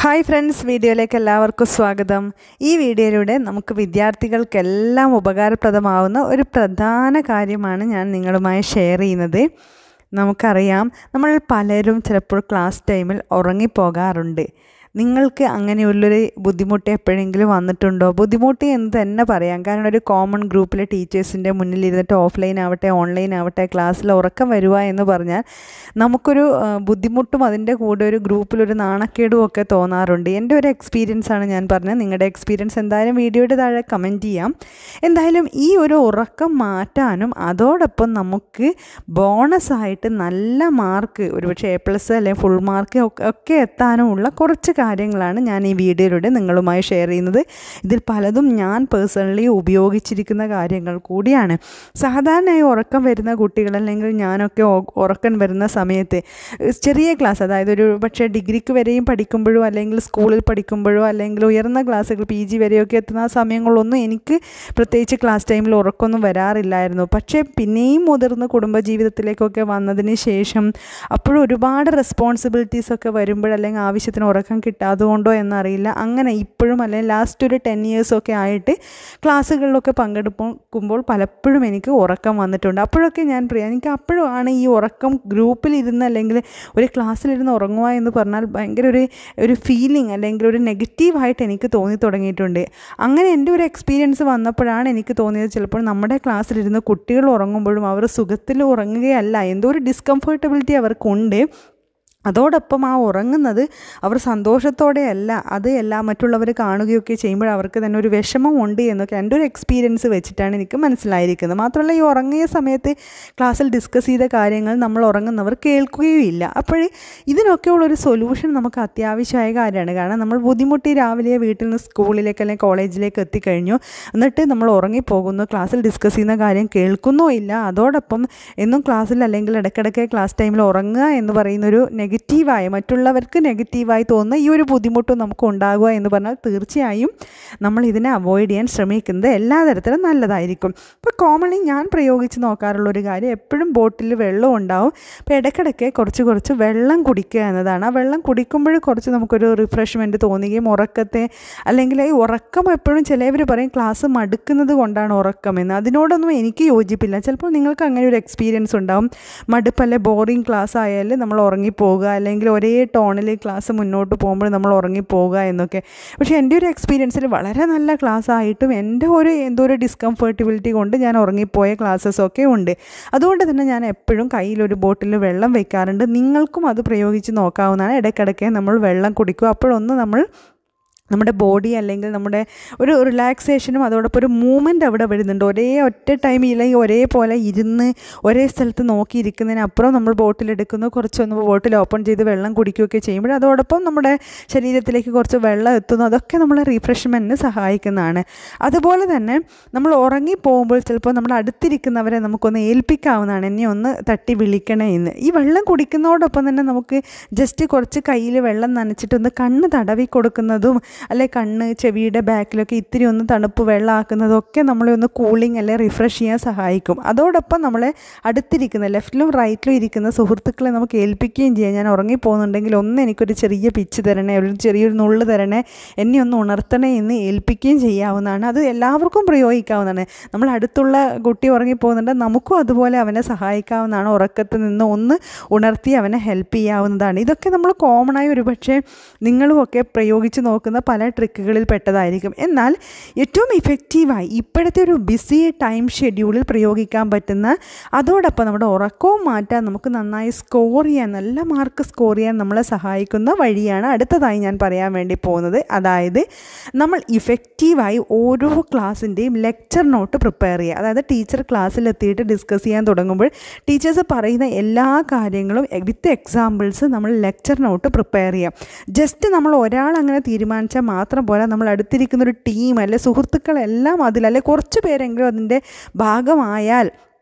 hi friends വീഡിയോയിലേക്ക് എല്ലാവർക്കും സ്വാഗതം ഈ വീഡിയോയിലൂടെ നമുക്ക് വിദ്യാർത്ഥികൾക്കെല്ലാം ഉപകാരപ്രദമാവുന്ന ഒരു പ്രധാന കാര്യമാണ് ഞാൻ നിങ്ങളുമായി ഷെയർ ചെയ്യുന്നത് നമുക്കറിയാം നമ്മൾ പലരും ചിലപ്പോൾ ക്ലാസ് ടൈമിൽ ഉറങ്ങിപ്പോകാറുണ്ട് നിങ്ങൾക്ക് അങ്ങനെയുള്ളൊരു ബുദ്ധിമുട്ട് എപ്പോഴെങ്കിലും വന്നിട്ടുണ്ടോ ബുദ്ധിമുട്ട് എന്ന് തന്നെ പറയാം കാരണം ഒരു കോമൺ ഗ്രൂപ്പിലെ ടീച്ചേഴ്സിൻ്റെ മുന്നിൽ ഇരുന്നിട്ട് ഓഫ്ലൈൻ ആവട്ടെ ഓൺലൈൻ ആവട്ടെ ക്ലാസ്സിൽ ഉറക്കം വരുക എന്ന് പറഞ്ഞാൽ നമുക്കൊരു ആ, ബുദ്ധിമുട്ടും അതിൻ്റെ കൂടെ ഒരു ഗ്രൂപ്പിലൊരു നാണക്കേടും ഒക്കെ തോന്നാറുണ്ട് എൻ്റെ ഒരു എക്സ്പീരിയൻസ് ആണ് ഞാൻ പറഞ്ഞത് നിങ്ങളുടെ എക്സ്പീരിയൻസ് എന്തായാലും വീഡിയോയുടെ താഴെ കമൻറ്റ് ചെയ്യാം എന്തായാലും ഈ ഒരു ഉറക്കം മാറ്റാനും അതോടൊപ്പം നമുക്ക് ബോണസായിട്ട് നല്ല മാർക്ക് ഒരുപക്ഷെ എ പ്ലസ് അല്ലെങ്കിൽ ഫുൾ മാർക്ക് ഒക്കെ എത്താനുമുള്ള കുറച്ച് കാര്യങ്ങളാണ് ഞാൻ ഈ വീഡിയോയിലൂടെ നിങ്ങളുമായി ഷെയർ ചെയ്യുന്നത് ഇതിൽ പലതും ഞാൻ പേഴ്സണലി ഉപയോഗിച്ചിരിക്കുന്ന കാര്യങ്ങൾ കൂടിയാണ് സാധാരണയായി ഉറക്കം വരുന്ന കുട്ടികൾ അല്ലെങ്കിൽ ഞാനൊക്കെ ഉ- ഉറക്കം വരുന്ന സമയത്ത് ചെറിയ ക്ലാസ് അതായത് ഒരു പക്ഷേ ഡിഗ്രിക്ക് വരെയും പഠിക്കുമ്പോഴോ അല്ലെങ്കിൽ സ്കൂളിൽ പഠിക്കുമ്പോഴോ അല്ലെങ്കിൽ ഉയർന്ന ക്ലാസ്സുകൾ പി ജി വരെയൊക്കെ എത്തുന്ന ആ സമയങ്ങളിലൊന്നും എനിക്ക് പ്രത്യേകിച്ച് ക്ലാസ് ടൈമിൽ ഉറക്കമൊന്നും വരാറില്ലായിരുന്നു പക്ഷേ പിന്നെയും മുതിർന്ന് കുടുംബജീവിതത്തിലേക്കൊക്കെ വന്നതിന് ശേഷം അപ്പോഴും ഒരുപാട് റെസ്പോൺസിബിലിറ്റീസ് ഒക്കെ വരുമ്പോൾ അല്ലെങ്കിൽ ആവശ്യത്തിന് ഉറക്കം കിട്ടാതെ കൊണ്ടോ എന്നറിയില്ല അങ്ങനെ ഇപ്പോഴും അല്ലെങ്കിൽ ലാസ്റ്റ് ഒരു ടെൻ ഇയേഴ്സൊക്കെ ആയിട്ട് ക്ലാസ്സുകളിലൊക്കെ പങ്കെടുക്കുമ്പോൾ പലപ്പോഴും എനിക്ക് ഉറക്കം വന്നിട്ടുണ്ട് അപ്പോഴൊക്കെ ഞാൻ പറയാം എനിക്ക് അപ്പോഴാണ് ഈ ഉറക്കം ഗ്രൂപ്പിലിരുന്ന് അല്ലെങ്കിൽ ഒരു ക്ലാസ്സിലിരുന്ന് ഉറങ്ങുക എന്ന് പറഞ്ഞാൽ ഭയങ്കര ഒരു ഒരു ഫീലിംഗ് അല്ലെങ്കിൽ ഒരു നെഗറ്റീവായിട്ട് എനിക്ക് തോന്നി തുടങ്ങിയിട്ടുണ്ട് അങ്ങനെ എൻ്റെ ഒരു എക്സ്പീരിയൻസ് വന്നപ്പോഴാണ് എനിക്ക് തോന്നിയത് ചിലപ്പോൾ നമ്മുടെ ക്ലാസ്സിലിരുന്ന് കുട്ടികൾ ഉറങ്ങുമ്പോഴും അവർ സുഖത്തിൽ ഉറങ്ങുകയല്ല എന്തോ ഒരു ഡിസ്കംഫർട്ടബിലിറ്റി അവർക്കുണ്ട് അതോടൊപ്പം ആ ഉറങ്ങുന്നത് അവർ സന്തോഷത്തോടെയല്ല അത് എല്ലാം മറ്റുള്ളവർ കാണുകയൊക്കെ ചെയ്യുമ്പോൾ അവർക്ക് തന്നെ ഒരു വിഷമമുണ്ട് എന്നൊക്കെ എൻ്റെ ഒരു എക്സ്പീരിയൻസ് വെച്ചിട്ടാണ് എനിക്ക് മനസ്സിലായിരിക്കുന്നത് മാത്രമല്ല ഈ ഉറങ്ങിയ സമയത്ത് ക്ലാസ്സിൽ ഡിസ്കസ് ചെയ്ത കാര്യങ്ങൾ നമ്മൾ ഉറങ്ങുന്നവർ കേൾക്കുകയുമില്ല അപ്പോൾ ഇതിനൊക്കെയുള്ളൊരു സൊല്യൂഷൻ നമുക്ക് അത്യാവശ്യമായ കാര്യമാണ് കാരണം നമ്മൾ ബുദ്ധിമുട്ടി രാവിലെ വീട്ടിൽ നിന്ന് സ്കൂളിലേക്ക് അല്ലെങ്കിൽ കോളേജിലേക്ക് എത്തിക്കഴിഞ്ഞു എന്നിട്ട് നമ്മൾ ഉറങ്ങിപ്പോകുന്നു ക്ലാസ്സിൽ ഡിസ്കസ് ചെയ്യുന്ന കാര്യം കേൾക്കുന്നോ ഇല്ല അതോടൊപ്പം എന്നും ക്ലാസ്സിൽ അല്ലെങ്കിൽ ഇടയ്ക്കിടയ്ക്ക് ക്ലാസ് ടൈമിൽ ഉറങ്ങുക എന്ന് പറയുന്ന ഒരു നെഗറ്റീവായ മറ്റുള്ളവർക്ക് നെഗറ്റീവായി തോന്നുന്ന ഈ ഒരു ബുദ്ധിമുട്ടും നമുക്ക് ഉണ്ടാകുക എന്ന് പറഞ്ഞാൽ തീർച്ചയായും നമ്മൾ ഇതിനെ അവോയ്ഡ് ചെയ്യാൻ ശ്രമിക്കുന്നത് എല്ലാ തരത്തിലും നല്ലതായിരിക്കും ഇപ്പോൾ കോമൺലി ഞാൻ പ്രയോഗിച്ച് നോക്കാറുള്ള ഒരു കാര്യം എപ്പോഴും ബോട്ടിൽ വെള്ളം ഉണ്ടാവും അപ്പോൾ ഇടയ്ക്കിടയ്ക്ക് കുറച്ച് കുറച്ച് വെള്ളം കുടിക്കുക എന്നതാണ് ആ വെള്ളം കുടിക്കുമ്പോൾ കുറച്ച് നമുക്കൊരു റിഫ്രഷ്മെൻറ്റ് തോന്നുകയും ഉറക്കത്തെ അല്ലെങ്കിൽ ഈ ഉറക്കം എപ്പോഴും ചിലവർ പറയും ക്ലാസ് മടുക്കുന്നത് കൊണ്ടാണ് ഉറക്കം എന്ന് അതിനോടൊന്നും എനിക്ക് യോജിപ്പില്ല ചിലപ്പോൾ നിങ്ങൾക്ക് അങ്ങനെ ഒരു എക്സ്പീരിയൻസ് ഉണ്ടാവും മടുപ്പല്ലേ ബോറിംഗ് ക്ലാസ് ആയാൽ നമ്മൾ ഉറങ്ങിപ്പോവുക അല്ലെങ്കിൽ ഒരേ ടോണിൽ ക്ലാസ് മുന്നോട്ട് പോകുമ്പോൾ നമ്മൾ ഉറങ്ങിപ്പോവുക എന്നൊക്കെ പക്ഷേ എൻ്റെ ഒരു എക്സ്പീരിയൻസിൽ വളരെ നല്ല ക്ലാസ് ആയിട്ടും എൻ്റെ ഒരു എന്തോ ഒരു ഡിസ്കംഫർട്ടബിലിറ്റി കൊണ്ട് ഞാൻ ഉറങ്ങിപ്പോയ ക്ലാസ്സസ് ഒക്കെ ഉണ്ട് അതുകൊണ്ട് തന്നെ ഞാൻ എപ്പോഴും കയ്യിലൊരു ബോട്ടിൽ വെള്ളം വെക്കാറുണ്ട് നിങ്ങൾക്കും അത് പ്രയോഗിച്ച് നോക്കാവുന്നതാണ് ഇടയ്ക്കിടയ്ക്ക് നമ്മൾ വെള്ളം കുടിക്കുക അപ്പോഴൊന്ന് നമ്മൾ നമ്മുടെ ബോഡി അല്ലെങ്കിൽ നമ്മുടെ ഒരു റിലാക്സേഷനും അതോടൊപ്പം ഒരു മൂവ്മെൻ്റ് അവിടെ വരുന്നുണ്ട് ഒരേ ഒറ്റ ടൈം ഇല്ലെങ്കിൽ ഒരേപോലെ ഇരുന്ന് ഒരേ സ്ഥലത്ത് നോക്കിയിരിക്കുന്നതിനപ്പുറം നമ്മൾ ബോട്ടിലെടുക്കുന്നു കുറച്ചൊന്ന് ബോട്ടിൽ ഓപ്പൺ ചെയ്ത് വെള്ളം കുടിക്കുകയൊക്കെ ചെയ്യുമ്പോൾ അതോടൊപ്പം നമ്മുടെ ശരീരത്തിലേക്ക് കുറച്ച് വെള്ളം എത്തുന്നു അതൊക്കെ നമ്മളെ റീഫ്രഷ്മെൻറ്റിന് സഹായിക്കുന്നതാണ് അതുപോലെ തന്നെ നമ്മൾ ഉറങ്ങി പോകുമ്പോൾ ചിലപ്പോൾ നമ്മുടെ അടുത്തിരിക്കുന്നവരെ നമുക്കൊന്ന് ഏൽപ്പിക്കാവുന്നതാണ് എന്നെ ഒന്ന് തട്ടി വിളിക്കണേ എന്ന് ഈ വെള്ളം കുടിക്കുന്നതോടൊപ്പം തന്നെ നമുക്ക് ജസ്റ്റ് കുറച്ച് കയ്യിൽ വെള്ളം നനച്ചിട്ടൊന്ന് കണ്ണ് തടവി കൊടുക്കുന്നതും അല്ലെ കണ്ണ് ചെവിയുടെ ബാക്കിലൊക്കെ ഇത്തിരി ഒന്ന് തണുപ്പ് വെള്ളമാക്കുന്നതൊക്കെ നമ്മളെ ഒന്ന് കൂളിംഗ് അല്ലെ റിഫ്രഷ് ചെയ്യാൻ സഹായിക്കും അതോടൊപ്പം നമ്മളെ അടുത്തിരിക്കുന്ന ലെഫ്റ്റിലും റൈറ്റിലും ഇരിക്കുന്ന സുഹൃത്തുക്കളെ നമുക്ക് ഏൽപ്പിക്കുകയും ചെയ്യാം ഞാൻ ഉറങ്ങിപ്പോകുന്നുണ്ടെങ്കിൽ ഒന്ന് എനിക്കൊരു ചെറിയ പിച്ച് തരണേ ഒരു ചെറിയൊരു നുള്ള് തരണേ എന്നെ ഒന്ന് ഉണർത്തണേ എന്ന് ഏൽപ്പിക്കുകയും ചെയ്യാവുന്നതാണ് അത് എല്ലാവർക്കും പ്രയോഗിക്കാവുന്നതാണ് നമ്മൾ അടുത്തുള്ള കുട്ടി ഉറങ്ങിപ്പോകുന്നുണ്ട് നമുക്കും അതുപോലെ അവനെ സഹായിക്കാവുന്നതാണ് ഉറക്കത്തിൽ നിന്ന് ഒന്ന് ഉണർത്തി അവനെ ഹെൽപ്പ് ചെയ്യാവുന്നതാണ് ഇതൊക്കെ നമ്മൾ കോമൺ ആയി ഒരുപക്ഷെ നിങ്ങളുമൊക്കെ പ്രയോഗിച്ച് നോക്കുന്ന പല ട്രിക്കുകളിൽ പെട്ടതായിരിക്കും എന്നാൽ ഏറ്റവും ഇഫക്റ്റീവായി ഇപ്പോഴത്തെ ഒരു ബിസി ടൈം ഷെഡ്യൂളിൽ പ്രയോഗിക്കാൻ പറ്റുന്ന അതോടൊപ്പം നമ്മുടെ ഉറക്കവും മാറ്റാൻ നമുക്ക് നന്നായി സ്കോർ ചെയ്യാൻ നല്ല മാർക്ക് സ്കോർ ചെയ്യാൻ നമ്മളെ സഹായിക്കുന്ന വഴിയാണ് അടുത്തതായി ഞാൻ പറയാൻ വേണ്ടി പോകുന്നത് അതായത് നമ്മൾ ഇഫക്റ്റീവായി ഓരോ ക്ലാസ്സിൻ്റെയും ലെക്ചർ നോട്ട് പ്രിപ്പയർ ചെയ്യുക അതായത് ടീച്ചർ ക്ലാസ്സിലെത്തിയിട്ട് ഡിസ്കസ് ചെയ്യാൻ തുടങ്ങുമ്പോൾ ടീച്ചേഴ്സ് പറയുന്ന എല്ലാ കാര്യങ്ങളും വിത്ത് എക്സാമ്പിൾസ് നമ്മൾ ലെക്ചർ നോട്ട് പ്രിപ്പയർ ചെയ്യാം ജസ്റ്റ് നമ്മൾ ഒരാൾ അങ്ങനെ തീരുമാനിച്ചാൽ മാത്രം പോരാ നമ്മൾ അടുത്തിരിക്കുന്ന ഒരു ടീം അല്ലെ സുഹൃത്തുക്കളെല്ലാം അതിൽ അല്ലെ കുറച്ച് പേരെങ്കിലും അതിൻ്റെ ഭാഗമായാൽ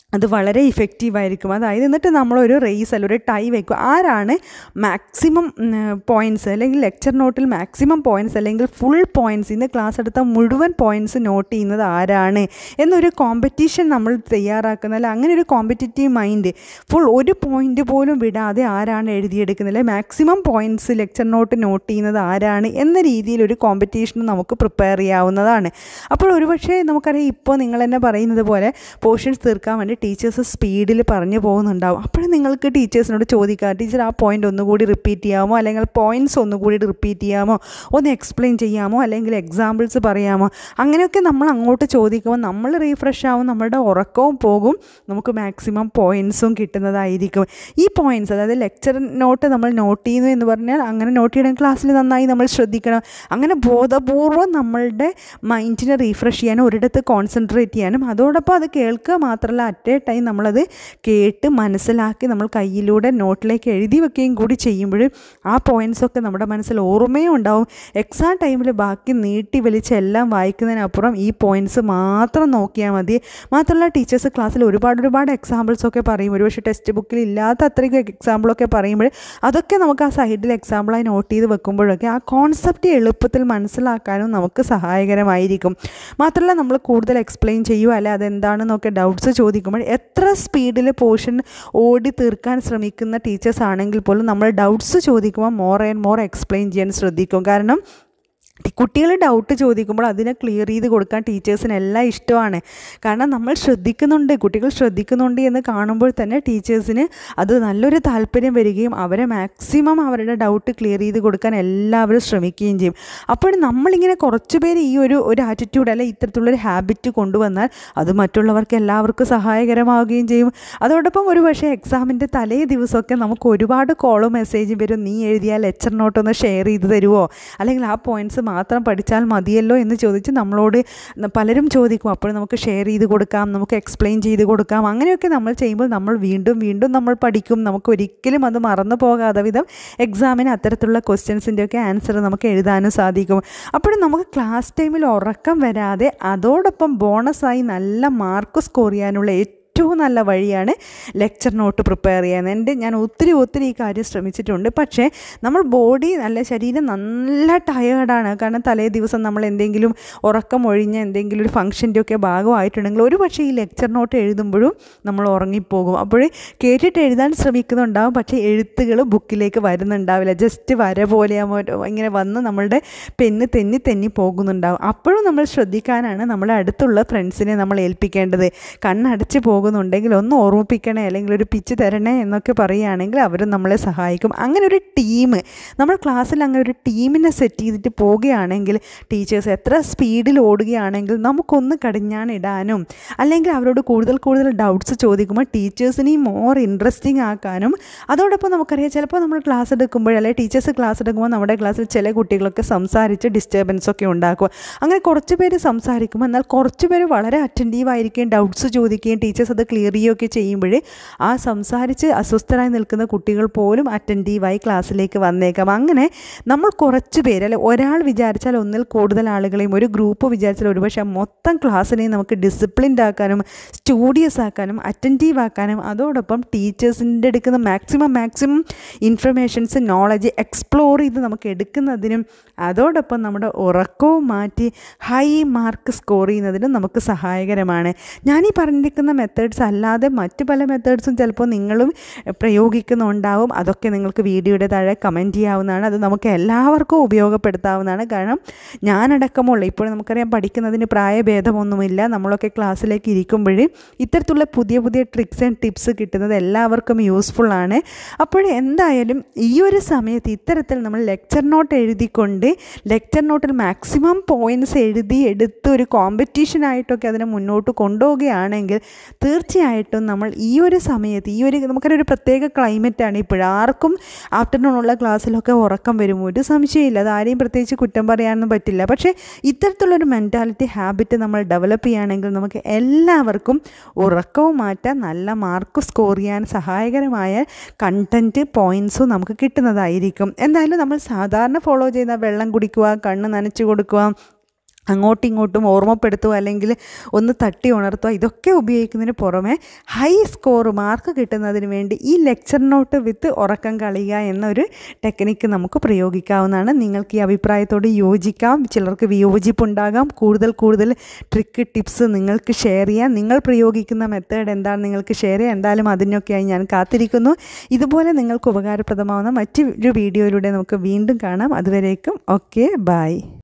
അത് വളരെ ഇഫക്റ്റീവായിരിക്കും അതായത് എന്നിട്ട് നമ്മളൊരു റേസ് അല്ല ഒരു ടൈ വയ്ക്കും ആരാണ് മാക്സിമം പോയിൻറ്റ്സ് അല്ലെങ്കിൽ ലെക്ചർ നോട്ടിൽ മാക്സിമം പോയിൻറ്റ്സ് അല്ലെങ്കിൽ ഫുൾ പോയിൻറ്റ്സ് ഇന്ന് ക്ലാസ് എടുത്ത മുഴുവൻ പോയിൻറ്റ്സ് നോട്ട് ചെയ്യുന്നത് ആരാണ് എന്നൊരു കോമ്പറ്റീഷൻ നമ്മൾ തയ്യാറാക്കുന്ന അല്ല അങ്ങനെ ഒരു കോമ്പറ്റീറ്റീവ് മൈൻഡ് ഫുൾ ഒരു പോയിൻ്റ് പോലും വിടാതെ ആരാണ് എഴുതിയെടുക്കുന്നത് അല്ലെ maximum points lecture note note ചെയ്യുന്നത് ആരാണ് എന്ന രീതിയിൽ ഒരു കോമ്പറ്റീഷൻ നമുക്ക് പ്രിപ്പയർ ചെയ്യാവുന്നതാണ് അപ്പോൾ ഒരുപക്ഷെ നമുക്കറിയാം ഇപ്പോൾ നിങ്ങൾ തന്നെ പറയുന്നത് പോലെ പോർഷൻസ് തീർക്കാൻ വേണ്ടി ടീച്ചേഴ്സ് സ്പീഡിൽ പറഞ്ഞു പോകുന്നുണ്ടാവും അപ്പോഴും നിങ്ങൾക്ക് ടീച്ചേഴ്സിനോട് ചോദിക്കാം ടീച്ചർ ആ പോയിൻ്റ് ഒന്നുകൂടി റിപ്പീറ്റ് ചെയ്യാമോ അല്ലെങ്കിൽ പോയിൻറ്റ്സ് ഒന്നുകൂടി റിപ്പീറ്റ് ചെയ്യാമോ ഒന്ന് എക്സ്പ്ലെയിൻ ചെയ്യാമോ അല്ലെങ്കിൽ എക്സാമ്പിൾസ് പറയാമോ അങ്ങനെയൊക്കെ നമ്മൾ അങ്ങോട്ട് ചോദിക്കുമ്പോൾ നമ്മൾ റീഫ്രഷ് ആവും നമ്മുടെ ഉറക്കവും പോകും നമുക്ക് മാക്സിമം പോയിൻറ്റ്സും കിട്ടുന്നതായിരിക്കും ഈ പോയിൻറ്റ്സ് അതായത് ലെക്ചർ നോട്ട് നമ്മൾ നോട്ട് ചെയ്യുന്നു എന്ന് പറഞ്ഞാൽ അങ്ങനെ നോട്ട് ചെയ്യണം ക്ലാസ്സിൽ നന്നായി നമ്മൾ ശ്രദ്ധിക്കണം അങ്ങനെ ബോധപൂർവം നമ്മളുടെ മൈൻഡിനെ റീഫ്രഷ് ചെയ്യാനും ഒരിടത്ത് കോൺസെൻട്രേറ്റ് ചെയ്യാനും അതോടൊപ്പം അത് കേൾക്കുക മാത്രമല്ല അറ്റ് എ ടൈം നമ്മളത് കേട്ട് മനസ്സിലാക്കി നമ്മൾ കയ്യിലൂടെ നോട്ടിലേക്ക് എഴുതി വെക്കുകയും കൂടി ചെയ്യുമ്പോൾ ആ പോയിൻറ്റ്സൊക്കെ നമ്മുടെ മനസ്സിൽ ഓർമ്മയും ഉണ്ടാവും എക്സാം ടൈമിൽ ബാക്കി നീട്ടി വലിച്ച് എല്ലാം വായിക്കുന്നതിനപ്പുറം ഈ പോയിൻറ്റ്സ് മാത്രം നോക്കിയാൽ മതി മാത്രമല്ല ടീച്ചേഴ്സ് ക്ലാസ്സിൽ ഒരുപാട് ഒരുപാട് എക്സാമ്പിൾസൊക്കെ പറയും ഒരുപക്ഷെ ടെക്സ്റ്റ് ബുക്കിൽ ഇല്ലാത്ത അത്രയ്ക്ക് എക്സാമ്പിളൊക്കെ പറയുമ്പോൾ അതൊക്കെ നമുക്ക് ആ സൈഡിൽ എക്സാമ്പിളായി നോട്ട് ചെയ്ത് വെക്കുമ്പോഴൊക്കെ ആ കോൺസെപ്റ്റ് എളുപ്പത്തിൽ മനസ്സിലാക്കാനും നമുക്ക് സഹായകരമായിരിക്കും മാത്രമല്ല നമ്മൾ കൂടുതൽ എക്സ്പ്ലെയിൻ ചെയ്യുക അല്ലെ അതെന്താണെന്നൊക്കെ ഡൗട്ട്സ് ചോദിക്കുമ്പോൾ എത്ര സ്പീഡിൽ പോർഷൻ ഓടി തീർക്കാൻ ശ്രമിക്കുന്ന ടീച്ചേഴ്സ് ആണെങ്കിൽ പോലും നമ്മൾ ഡൗട്ട്സ് ചോദിക്കുമ്പോൾ മോർ ആൻഡ് മോർ എക്സ്പ്ലെയിൻ ചെയ്യാൻ ശ്രദ്ധിക്കും കാരണം കുട്ടികൾ ഡൗട്ട് ചോദിക്കുമ്പോൾ അതിനെ ക്ലിയർ ചെയ്ത് കൊടുക്കാൻ ടീച്ചേഴ്സിന് എല്ലാം ഇഷ്ടമാണ് കാരണം നമ്മൾ ശ്രദ്ധിക്കുന്നുണ്ട് കുട്ടികൾ ശ്രദ്ധിക്കുന്നുണ്ട് എന്ന് കാണുമ്പോൾ തന്നെ ടീച്ചേഴ്സിന് അത് നല്ലൊരു താല്പര്യം വരികയും അവരെ മാക്സിമം അവരുടെ ഡൗട്ട് ക്ലിയർ ചെയ്ത് കൊടുക്കാൻ എല്ലാവരും ശ്രമിക്കുകയും ചെയ്യും അപ്പോൾ നമ്മളിങ്ങനെ കുറച്ച് പേര് ഈ ഒരു ഒരു ആറ്റിറ്റ്യൂഡ് അല്ലെ ഇത്തരത്തിലുള്ളൊരു ഹാബിറ്റ് കൊണ്ടുവന്നാൽ അത് മറ്റുള്ളവർക്ക് എല്ലാവർക്കും സഹായകരമാവുകയും ചെയ്യും അതോടൊപ്പം ഒരു പക്ഷേ എക്സാമിൻ്റെ തലേ ദിവസമൊക്കെ നമുക്ക് ഒരുപാട് കോളോ മെസ്സേജും വരും നീ എഴുതിയ ലെക്ചർ നോട്ടൊന്ന് ഷെയർ ചെയ്ത് തരുമോ അല്ലെങ്കിൽ ആ പോയിൻറ്റ്സ് മാത്രം പഠിച്ചാൽ മതിയല്ലോ എന്ന് ചോദിച്ച് നമ്മളോട് പലരും ചോദിക്കും അപ്പോൾ നമുക്ക് ഷെയർ ചെയ്ത് കൊടുക്കാം നമുക്ക് എക്സ്പ്ലെയിൻ ചെയ്ത് കൊടുക്കാം അങ്ങനെയൊക്കെ നമ്മൾ ചെയ്യുമ്പോൾ നമ്മൾ വീണ്ടും വീണ്ടും നമ്മൾ പഠിക്കും നമുക്ക് ഒരിക്കലും അത് മറന്നു പോകാതെ വിധം എക്സാമിന് അത്തരത്തിലുള്ള ക്വസ്റ്റ്യൻസിൻ്റെയൊക്കെ ആൻസർ നമുക്ക് എഴുതാനും സാധിക്കും അപ്പോഴും നമുക്ക് ക്ലാസ് ടൈമിൽ ഉറക്കം വരാതെ അതോടൊപ്പം ബോണസായി നല്ല മാർക്ക് സ്കോർ ചെയ്യാനുള്ള ഏറ്റവും നല്ല വഴിയാണ് ലെക്ചർ നോട്ട് പ്രിപ്പയർ ചെയ്യാൻ എൻ്റെ ഞാൻ ഒത്തിരി ഒത്തിരി ഈ കാര്യം ശ്രമിച്ചിട്ടുണ്ട് പക്ഷേ നമ്മൾ ബോഡി നല്ല ശരീരം നല്ല ടയേർഡാണ് കാരണം തലേ ദിവസം നമ്മൾ എന്തെങ്കിലും ഉറക്കം ഒഴിഞ്ഞ എന്തെങ്കിലും ഒരു ഫംഗ്ഷൻ്റെ ഒക്കെ ഭാഗമായിട്ടുണ്ടെങ്കിൽ ഒരു പക്ഷേ ഈ ലെക്ചർ നോട്ട് എഴുതുമ്പോഴും നമ്മൾ ഉറങ്ങിപ്പോകും അപ്പോൾ കേട്ടിട്ട് എഴുതാൻ ശ്രമിക്കുന്നുണ്ടാവും പക്ഷേ എഴുത്തുകൾ ബുക്കിലേക്ക് വരുന്നുണ്ടാവില്ല ജസ്റ്റ് വര പോലെ ഇങ്ങനെ വന്ന് നമ്മളുടെ പെന്ന് തെന്നി തെന്നി പോകുന്നുണ്ടാവും അപ്പോഴും നമ്മൾ ശ്രദ്ധിക്കാനാണ് നമ്മുടെ അടുത്തുള്ള ഫ്രണ്ട്സിനെ നമ്മൾ ഏൽപ്പിക്കേണ്ടത് കണ്ണടച്ച് പോകുന്നുണ്ടെങ്കിൽ ഒന്ന് ഓർമ്മിപ്പിക്കണേ അല്ലെങ്കിൽ ഒരു പിച്ച് തരണേ എന്നൊക്കെ പറയുകയാണെങ്കിൽ അവരും നമ്മളെ സഹായിക്കും അങ്ങനെ ഒരു ടീം നമ്മൾ ക്ലാസ്സിൽ അങ്ങനെ ഒരു ടീമിനെ സെറ്റ് ചെയ്തിട്ട് പോവുകയാണെങ്കിൽ ടീച്ചേഴ്സ് എത്ര സ്പീഡിൽ ഓടുകയാണെങ്കിൽ നമുക്കൊന്ന് കടിഞ്ഞാണിടാനും അല്ലെങ്കിൽ അവരോട് കൂടുതൽ കൂടുതൽ ഡൗട്ട്സ് ചോദിക്കുമ്പോൾ ടീച്ചേഴ്സിനെയും മോർ ഇൻട്രസ്റ്റിംഗ് ആക്കാനും അതോടൊപ്പം നമുക്കറിയാം ചിലപ്പോൾ നമ്മൾ ക്ലാസ് എടുക്കുമ്പോൾ അല്ലെങ്കിൽ ടീച്ചേഴ്സ് ക്ലാസ് എടുക്കുമ്പോൾ നമ്മുടെ ക്ലാസ്സിൽ ചില കുട്ടികളൊക്കെ സംസാരിച്ച് ഡിസ്റ്റർബൻസ് ഒക്കെ ഉണ്ടാക്കുക അങ്ങനെ കുറച്ച് പേര് സംസാരിക്കുമ്പോൾ എന്നാൽ കുറച്ച് പേര് വളരെ അറ്റൻറ്റീവ് ആയിരിക്കുകയും ഡൗട്ട്സ് ചോദിക്കുകയും ടീച്ചേഴ്സ് അത് ക്ലിയർ ചെയ്യുകയൊക്കെ ചെയ്യുമ്പോൾ ആ സംസാരിച്ച് അസ്വസ്ഥരായി നിൽക്കുന്ന കുട്ടികൾ പോലും അറ്റൻറ്റീവായി ക്ലാസ്സിലേക്ക് വന്നേക്കാം അങ്ങനെ നമ്മൾ കുറച്ച് പേര് അല്ലെ ഒരാൾ വിചാരിച്ചാൽ ഒന്നിൽ കൂടുതൽ ആളുകളെയും ഒരു ഗ്രൂപ്പ് വിചാരിച്ചാൽ ഒരുപക്ഷെ മൊത്തം ക്ലാസ്സിനെയും നമുക്ക് ഡിസിപ്ലിൻഡ് ആക്കാനും സ്റ്റൂഡിയസ് ആക്കാനും അറ്റൻറ്റീവ് ആക്കാനും അതോടൊപ്പം ടീച്ചേഴ്സിൻ്റെ എടുക്കുന്ന maximum maximum informations knowledge explore ചെയ്ത് നമുക്ക് എടുക്കുന്നതിനും അതോടൊപ്പം നമ്മുടെ ഉറക്കവും മാറ്റി ഹൈ മാർക്ക് സ്കോർ ചെയ്യുന്നതിനും നമുക്ക് സഹായകരമാണ് ഞാനീ പറഞ്ഞിരിക്കുന്ന മെത്തേഡ്സ് അല്ലാതെ മറ്റു പല മെത്തേഡ്സും ചിലപ്പോൾ നിങ്ങളും പ്രയോഗിക്കുന്നുണ്ടാവും അതൊക്കെ നിങ്ങൾക്ക് വീഡിയോയുടെ താഴെ കമൻറ്റ് ചെയ്യാവുന്നതാണ് അത് നമുക്ക് എല്ലാവർക്കും ഉപയോഗപ്പെടുത്താവുന്നതാണ് കാരണം ഞാനടക്കമുള്ള ഇപ്പോൾ നമുക്കറിയാം പഠിക്കുന്നതിന് പ്രായഭേദമൊന്നുമില്ല നമ്മളൊക്കെ ക്ലാസ്സിലേക്ക് ഇരിക്കുമ്പോൾ ഇത്തരത്തിലുള്ള പുതിയ പുതിയ ട്രിക്സ് ആൻഡ് ടിപ്സ് കിട്ടുന്നത് എല്ലാവർക്കും യൂസ്ഫുൾ ആണ് അപ്പോൾ എന്തായാലും ഈ ഒരു സമയത്ത് ഇത്തരത്തിൽ നമ്മൾ ലെക്ചർ നോട്ട് എഴുതിക്കൊണ്ട് ലെക്ചർ നോട്ടിൽ മാക്സിമം പോയിൻറ്റ്സ് എഴുതി എടുത്ത് ഒരു കോമ്പറ്റീഷനായിട്ടൊക്കെ അതിനെ മുന്നോട്ട് കൊണ്ടുപോവുകയാണെങ്കിൽ തീർച്ചയായിട്ടും നമ്മൾ ഈ ഒരു സമയത്ത് ഈ ഒരു നമുക്കൊരു ഒരു പ്രത്യേക ക്ലൈമറ്റാണ് ഇപ്പോൾ ആർക്കും ആഫ്റ്റർനൂണുള്ള ക്ലാസ്സിലൊക്കെ ഉറക്കം വരും ഒരു സംശയമില്ല അത് ആരെയും പ്രത്യേകിച്ച് കുറ്റം പറയാനൊന്നും പറ്റില്ല പക്ഷേ ഇത്തരത്തിലുള്ളൊരു മെൻറ്റാലിറ്റി ഹാബിറ്റ് നമ്മൾ ഡെവലപ്പ് ചെയ്യുകയാണെങ്കിൽ നമുക്ക് എല്ലാവർക്കും ഉറക്കവും മാറ്റാൻ നല്ല മാർക്ക് സ്കോർ ചെയ്യാൻ സഹായകരമായ കണ്ടൻറ്റ് പോയിൻറ്റ്സും നമുക്ക് കിട്ടുന്നതായിരിക്കും എന്തായാലും നമ്മൾ സാധാരണ ഫോളോ ചെയ്യുന്ന വെള്ളം കുടിക്കുക കണ്ണ് നനച്ച് കൊടുക്കുക അങ്ങോട്ടും ഇങ്ങോട്ടും ഓർമ്മപ്പെടുത്തുക അല്ലെങ്കിൽ ഒന്ന് തട്ടി ഉണർത്തുക ഇതൊക്കെ ഉപയോഗിക്കുന്നതിന് പുറമെ ഹൈ സ്കോർ മാർക്ക് കിട്ടുന്നതിന് വേണ്ടി ഈ ലെക്ചർ നോട്ട് വിത്ത് ഉറക്കം കളയുക എന്നൊരു ടെക്നിക്ക് നമുക്ക് പ്രയോഗിക്കാവുന്നതാണ് നിങ്ങൾക്ക് ഈ അഭിപ്രായത്തോട് യോജിക്കാം ചിലർക്ക് വിയോജിപ്പുണ്ടാകാം കൂടുതൽ കൂടുതൽ ട്രിക്ക് ടിപ്സ് നിങ്ങൾക്ക് ഷെയർ ചെയ്യാം നിങ്ങൾ പ്രയോഗിക്കുന്ന മെത്തേഡ് എന്താണ് നിങ്ങൾക്ക് ഷെയർ ചെയ്യാം എന്തായാലും അതിനൊക്കെയായി ഞാൻ കാത്തിരിക്കുന്നു ഇതുപോലെ നിങ്ങൾക്ക് ഉപകാരപ്രദമാവുന്ന മറ്റൊരു വീഡിയോയിലൂടെ നമുക്ക് വീണ്ടും കാണാം അതുവരേക്കും ഓക്കെ ബായ്